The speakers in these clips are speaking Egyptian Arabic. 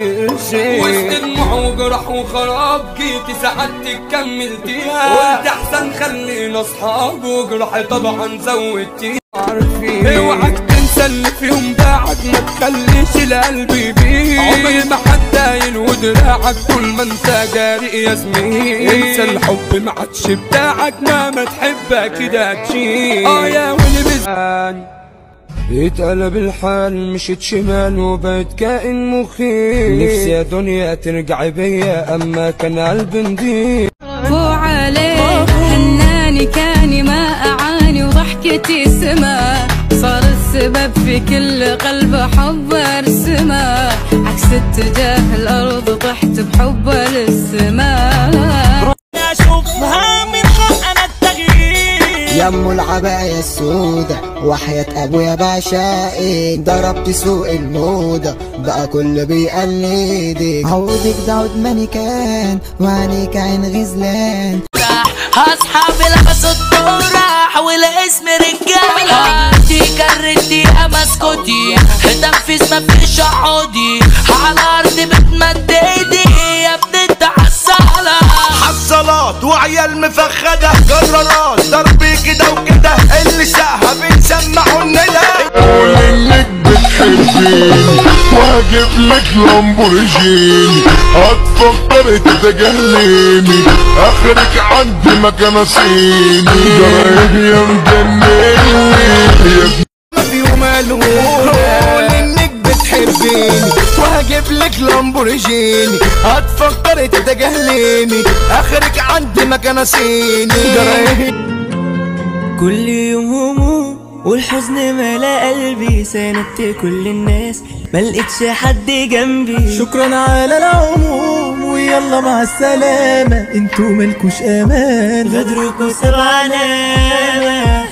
وسط دموع وجرح وخراب جيتي سعادتك كملتيها قلت احسن خلينا اصحاب وجرح طبعا زودتيها عارفين اوعك تنسى اللي في يوم باعك ما تخليش القلب يبيع عمري ما حد داين ودراعك طول ما انت جاري يا زميل انسى الحب ما عادش بتاعك مهما تحبها كده هتشيل اه يا ويلي بزعاني اتقلب الحال مشيت شمال وبقيت كائن مخيف نفسي يا دنيا ترجعي بيا اما كان قلبي نضيف فو عليه حناني كاني ما أعاني وضحكتي سما صار السبب في كل قلب حب ارسمه عكس اتجاه الأرض طحت بحبه للسماء اشوفها من حق انا التغيير يم العباية السودة وحياة ابويا بعشائك ضربت سوق الموضة بقى كل بيقلدك عودك ده عود مانيكان وعينيك عين غزلان هصحى بلبس الطراح والاسم رجالة انتي كرتي يا مسكوتي تنفيذ مفيش عودي على الارض بتمد ايدي يا ابن التحصالة حصلات وعيال مفخدة قرارات ضربي كده وكده اللي ساها بنسمعوا الندى قول انك بتحبيني واجيب لك لامبورجيني هتفكر تتجنني اخرك عندي مكان صيني جرايه يا مجنني يا في يوم قول انك بتحبيني وهجيب لك لامبورجيني هتفكر تتجاهليني اخرك عندي مكان صيني جرايه كل يوم هموم والحزن ملا قلبي ساندت كل الناس ملقتش حد جنبي شكرا على العموم ويلا مع السلامة انتوا ملكوش امان غدركوا سبع علامة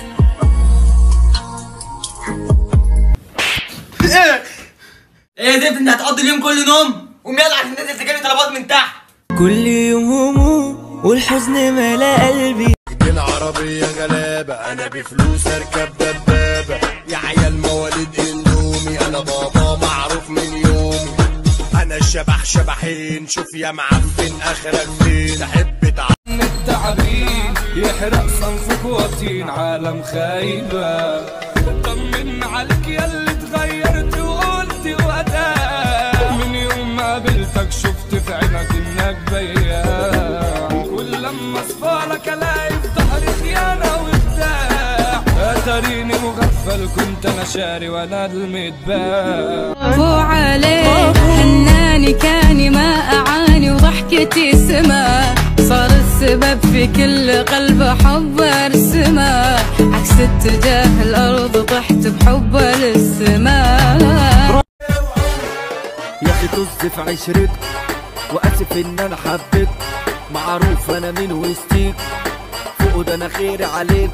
ايه ده انت هتقضي اليوم كله نوم قوم يلا عشان تنزل تجيب طلبات من تحت كل يوم هموم والحزن ملا قلبي العربية غلابة انا بفلوس اركب دبابة يا عيال مواليد اندومي انا بابا معروف من يومي انا الشبح شبحين شوف يا معفن اخرك فين تحب تعرف التعبين يحرق صنفك وطين عالم خايبة طمن عليك يا اللي اتغيرت وقلت وقتها من يوم ما قابلتك شفت في عينك انك بياع كل لما اصفالك الاقي في ظهري خيانة وبتاع اتريني مغفل كنت انا شاري وانا المتباع فو عليه حناني كاني ما أعاني وضحكتي سما صار السبب في كل قلب حب ارسمه عكس اتجاه الأرض طحت بحبه للسماء يا اخي طز في عشرتك واسف ان انا حبيت معروف انا من وسطيك فوق ده انا خير عليك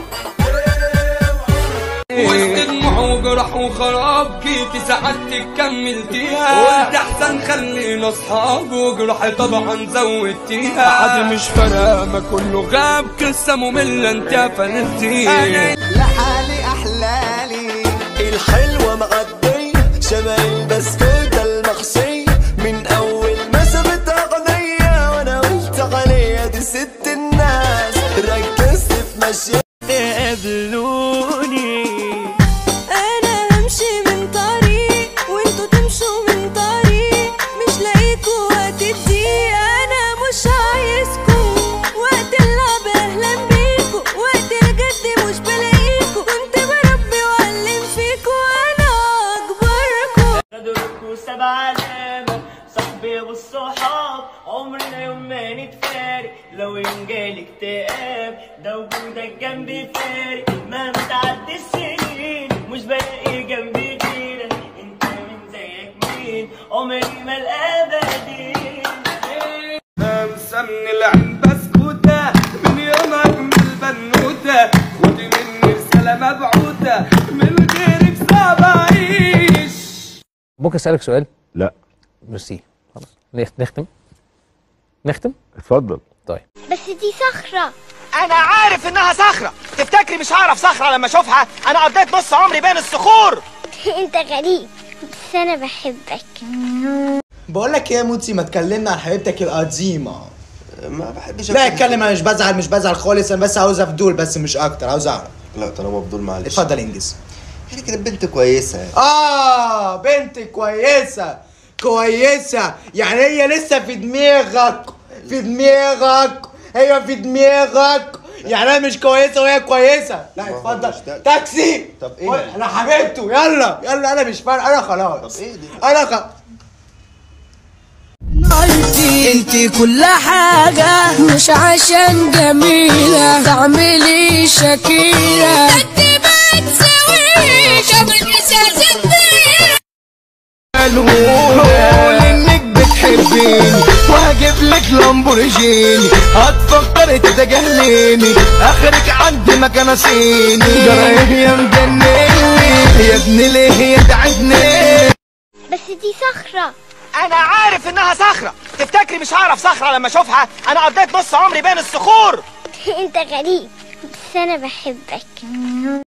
وسط دموع وجرح وخراب جيتي سعادتك كملتيها قلت احسن خلينا اصحاب وجرح طبعا زودتيها عادي مش فارقه ما كله غاب قصه ممله انت قفلتيها لحالي احلالي الحلوة معدية شبه البسكوتة المخشية من أول ما سبتها غنية وأنا قلت عليها دي ست الناس ركزت في مشي قابلوني أنا همشي من طريق وانتوا تمشوا من طريق مش لاقيكوا وقت الضيق أنا مش عايزكوا وقت اللعب أهلا بيكوا وقت الجد مش بلاقيكوا كنت بربي وأعلم فيكوا أنا أكبركوا غدركوا سبع علامة صاحبي والصحاب عمرنا يوم ما نتفارق لو يوم جالي اكتئاب ده وجودك جنبي فارق مهما تعدي السنين مش بلاقي جنبي غيرك انت من زيك مين عمري ما الابدين انسى من العين بسكوتة من يوم اجمل بنوتة ودي مني رسالة مبعوثة من غيرك صعب اعيش ممكن اسالك سؤال لا ميرسي خلاص نخ- نختم نختم اتفضل طيب بس دي صخرة أنا عارف إنها صخرة تفتكري مش هعرف صخرة لما أشوفها أنا قضيت نص عمري بين الصخور انت غريب بس انا بحبك بقول لك ايه يا موتي ما تكلمنا عن حبيبتك القديمه ما بحبش لا أتكلم. اتكلم انا مش بزعل مش بزعل خالص انا بس عاوز افضول بس مش اكتر عاوز اعرف لا طالما فضول معلش اتفضل انجز هي كانت بنت كويسه يعني. اه بنت كويسه كويسه يعني هي لسه في دماغك في دماغك هي في دماغك يعني انا مش كويسه وهي كويسه لا هو اتفضل مش ده. تاكسي طب إيه؟ انا حبيبته يلا يلا انا مش فارق انا خلاص طب إيه دي؟ انا خ... انت كل حاجة مش عشان جميلة تعملي شكيلة انت ما تسويش ابو المساس قول انك بتحبيني وهجيب لك لامبورجيني هتفكر تتجاهليني اخرك عندي مكان صيني جرايب يا مجنني يا ابني ليه يتعبني بس دي صخرة انا عارف انها صخرة تفتكري مش هعرف صخرة لما اشوفها انا قضيت نص عمري بين الصخور انت غريب بس انا بحبك